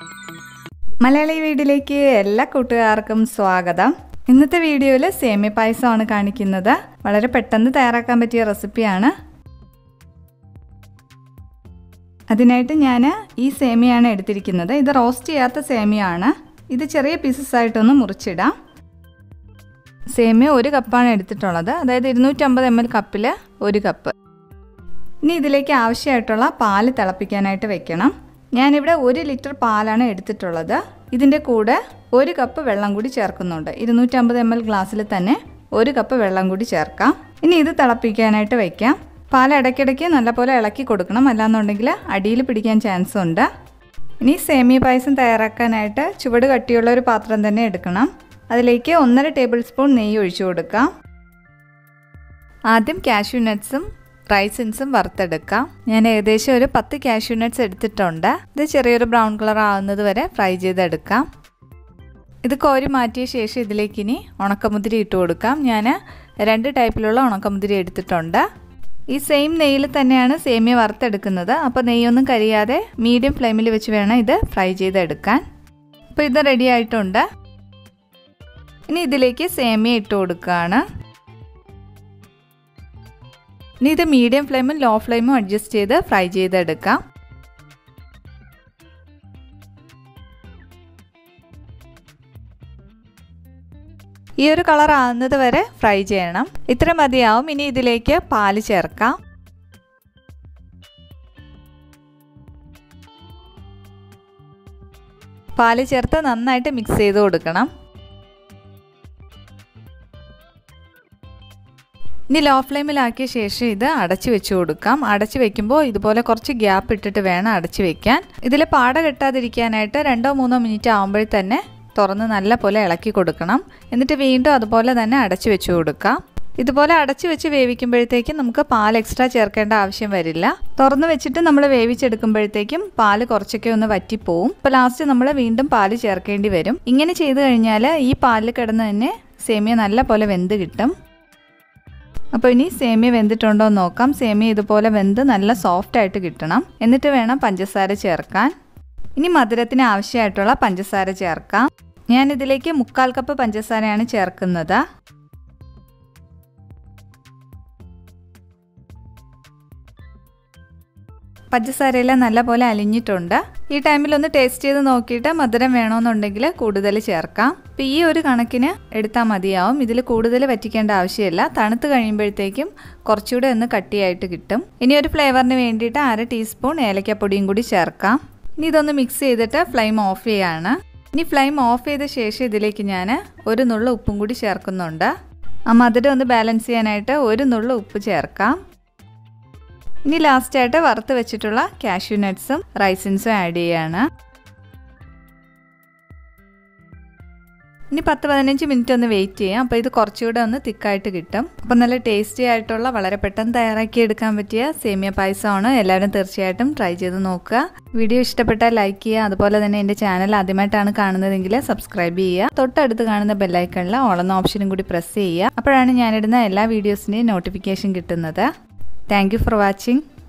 മലയാളി വീടിലേക്ക് എല്ലാ കൂട്ടുകാർക്കും സ്വാഗതം ഇന്നത്തെ വീഡിയോയിൽ സേമിയ പായസമാണ് കാണിക്കുന്നത് വളരെ പെട്ടെന്ന് തയ്യാറാക്കാൻ പറ്റിയ റെസിപ്പിയാണ് അതിനായിട്ട് ഞാൻ ഈ സേമിയാണ് എടുത്തിരിക്കുന്നത് ഇത് റോസ്റ്റ് ചെയ്യാത്ത സേമിയാണ് ഇത് ചെറിയ പീസസ് ആയിട്ടൊന്ന് മുറിച്ചിടാം സേമിയ ഒരു കപ്പാണ് എടുത്തിട്ടുള്ളത് അതായത് ഇരുന്നൂറ്റമ്പത് എം എൽ കപ്പിൽ ഒരു കപ്പ് ഇനി ഇതിലേക്ക് ആവശ്യമായിട്ടുള്ള പാല് തിളപ്പിക്കാനായിട്ട് വെക്കണം ഞാനിവിടെ ഒരു ലിറ്റർ പാലാണ് എടുത്തിട്ടുള്ളത് ഇതിൻ്റെ കൂടെ ഒരു കപ്പ് വെള്ളം കൂടി ചേർക്കുന്നുണ്ട് ഇരുന്നൂറ്റമ്പത് എം എൽ ഗ്ലാസ്സിൽ തന്നെ ഒരു കപ്പ് വെള്ളം കൂടി ചേർക്കാം ഇനി ഇത് തിളപ്പിക്കാനായിട്ട് വയ്ക്കാം പാൽ ഇടയ്ക്കിടയ്ക്ക് നല്ലപോലെ ഇളക്കി കൊടുക്കണം അല്ലാന്നുണ്ടെങ്കിൽ അടിയിൽ പിടിക്കാൻ ചാൻസ് ഉണ്ട് ഇനി സേമിയ പായസം തയ്യാറാക്കാനായിട്ട് ചുവട് കട്ടിയുള്ള ഒരു പാത്രം തന്നെ എടുക്കണം അതിലേക്ക് ഒന്നര ടേബിൾ സ്പൂൺ നെയ്യ് ഒഴിച്ചു കൊടുക്കാം ആദ്യം കാഷ്യൂ നട്ട്സും റൈസിൻസും വറുത്തെടുക്കാം ഞാൻ ഏകദേശം ഒരു പത്ത് കാഷ്യൂ നട്ട്സ് എടുത്തിട്ടുണ്ട് ഇത് ചെറിയൊരു ബ്രൗൺ കളർ ആവുന്നത് വരെ ഫ്രൈ ചെയ്തെടുക്കാം ഇത് കോരി മാറ്റിയ ശേഷം ഇതിലേക്ക് ഇനി ഉണക്കമുതിരി ഇട്ട് കൊടുക്കാം ഞാൻ രണ്ട് ടൈപ്പിലുള്ള ഉണക്കമുതിരി എടുത്തിട്ടുണ്ട് ഈ സെയിം നെയ്യിൽ തന്നെയാണ് സേമിയ വറുത്തെടുക്കുന്നത് അപ്പോൾ നെയ്യൊന്നും കരിയാതെ മീഡിയം ഫ്ലെയിമിൽ വെച്ച് വേണം ഇത് ഫ്രൈ ചെയ്തെടുക്കാൻ അപ്പോൾ ഇത് റെഡി ആയിട്ടുണ്ട് ഇനി ഇതിലേക്ക് സേമിയ ഇട്ട് കൊടുക്കുകയാണ് ഇനി ഇത് മീഡിയം ഫ്ലെയിമും ലോ ഫ്ലെയിമും അഡ്ജസ്റ്റ് ചെയ്ത് ഫ്രൈ ചെയ്തെടുക്കാം ഈ ഒരു കളർ ആകുന്നത് വരെ ഫ്രൈ ചെയ്യണം ഇത്ര മതിയാവും ഇനി ഇതിലേക്ക് പാല് ചേർക്കാം പാല് ചേർത്ത് നന്നായിട്ട് മിക്സ് ചെയ്ത് കൊടുക്കണം ഇനി ലോ ഫ്ലെയിമിലാക്കിയ ശേഷം ഇത് അടച്ചു വെച്ച് കൊടുക്കാം അടച്ചു വെക്കുമ്പോൾ ഇതുപോലെ കുറച്ച് ഗ്യാപ്പ് ഇട്ടിട്ട് വേണം അടച്ചു വെക്കാൻ ഇതിൽ പാട കെട്ടാതിരിക്കാനായിട്ട് രണ്ടോ മൂന്നോ മിനിറ്റ് ആകുമ്പോഴേ തന്നെ തുറന്ന് നല്ല പോലെ ഇളക്കി കൊടുക്കണം എന്നിട്ട് വീണ്ടും അതുപോലെ തന്നെ അടച്ചു വെച്ച് കൊടുക്കാം ഇതുപോലെ അടച്ചു വെച്ച് വേവിക്കുമ്പോഴത്തേക്കും നമുക്ക് പാൽ എക്സ്ട്രാ ചേർക്കേണ്ട ആവശ്യം വരില്ല തുറന്ന് വെച്ചിട്ട് നമ്മൾ വേവിച്ചെടുക്കുമ്പോഴത്തേക്കും പാല് കുറച്ചൊക്കെ ഒന്ന് വറ്റിപ്പോവും അപ്പോൾ ലാസ്റ്റ് നമ്മൾ വീണ്ടും പാല് ചേർക്കേണ്ടി വരും ഇങ്ങനെ ചെയ്ത് കഴിഞ്ഞാൽ ഈ പാലിൽ കിടന്ന് തന്നെ സേമിയ നല്ല പോലെ വെന്ത് കിട്ടും അപ്പോൾ ഇനി സേമിയ വെന്തിട്ടുണ്ടോ എന്ന് നോക്കാം സേമിയ ഇതുപോലെ വെന്ത് നല്ല സോഫ്റ്റ് ആയിട്ട് കിട്ടണം എന്നിട്ട് വേണം പഞ്ചസാര ചേർക്കാൻ ഇനി മധുരത്തിന് ആവശ്യമായിട്ടുള്ള പഞ്ചസാര ചേർക്കാം ഞാൻ ഇതിലേക്ക് മുക്കാൽ കപ്പ് പഞ്ചസാരയാണ് ചേർക്കുന്നത് പഞ്ചസാരയെല്ലാം നല്ലപോലെ അലിഞ്ഞിട്ടുണ്ട് ഈ ടൈമിൽ ഒന്ന് ടേസ്റ്റ് ചെയ്ത് നോക്കിയിട്ട് മധുരം വേണമെന്നുണ്ടെങ്കിൽ കൂടുതൽ ചേർക്കാം അപ്പം ഈ ഒരു കണക്കിന് എടുത്താൽ മതിയാവും ഇതിൽ കൂടുതൽ വറ്റിക്കേണ്ട ആവശ്യമില്ല തണുത്ത് കഴിയുമ്പോഴത്തേക്കും കുറച്ചുകൂടെ ഒന്ന് കട്ടിയായിട്ട് കിട്ടും ഇനി ഒരു ഫ്ലേവറിന് വേണ്ടിയിട്ട് അര ടീസ്പൂൺ ഏലക്കപ്പൊടിയും കൂടി ചേർക്കാം ഇനി ഇതൊന്ന് മിക്സ് ചെയ്തിട്ട് ഫ്ലെയിം ഓഫ് ചെയ്യാണ് ഇനി ഫ്ലെയിം ഓഫ് ചെയ്ത ശേഷം ഇതിലേക്ക് ഞാൻ ഒരു നുള്ള ഉപ്പും കൂടി ചേർക്കുന്നുണ്ട് ആ മധുരം ഒന്ന് ബാലൻസ് ചെയ്യാനായിട്ട് ഒരു നുള്ള ഉപ്പ് ചേർക്കാം ഇനി ലാസ്റ്റായിട്ട് വറുത്ത് വെച്ചിട്ടുള്ള കാഷ്യൂ നട്ട്സും റൈസിൻസും ആഡ് ചെയ്യാണ് ഇനി പത്ത് പതിനഞ്ച് മിനിറ്റ് ഒന്ന് വെയിറ്റ് ചെയ്യാം അപ്പോൾ ഇത് കുറച്ചുകൂടെ ഒന്ന് തിക്കായിട്ട് കിട്ടും അപ്പോൾ നല്ല ടേസ്റ്റി ആയിട്ടുള്ള വളരെ പെട്ടെന്ന് തയ്യാറാക്കി എടുക്കാൻ പറ്റിയ സേമിയ പായസമാണ് എല്ലാവരും തീർച്ചയായിട്ടും ട്രൈ ചെയ്ത് നോക്കുക വീഡിയോ ഇഷ്ടപ്പെട്ടാൽ ലൈക്ക് ചെയ്യുക അതുപോലെ തന്നെ എൻ്റെ ചാനൽ ആദ്യമായിട്ടാണ് കാണുന്നതെങ്കിൽ സബ്സ്ക്രൈബ് ചെയ്യുക തൊട്ടടുത്ത് കാണുന്ന ബെല്ലൈക്കണിൽ ഓളെന്ന ഓപ്ഷനും കൂടി പ്രസ് ചെയ്യുക അപ്പോഴാണ് ഞാനിടുന്ന എല്ലാ വീഡിയോസിൻ്റെയും നോട്ടിഫിക്കേഷൻ കിട്ടുന്നത് താങ്ക് യു ഫോർ വാച്ചിങ്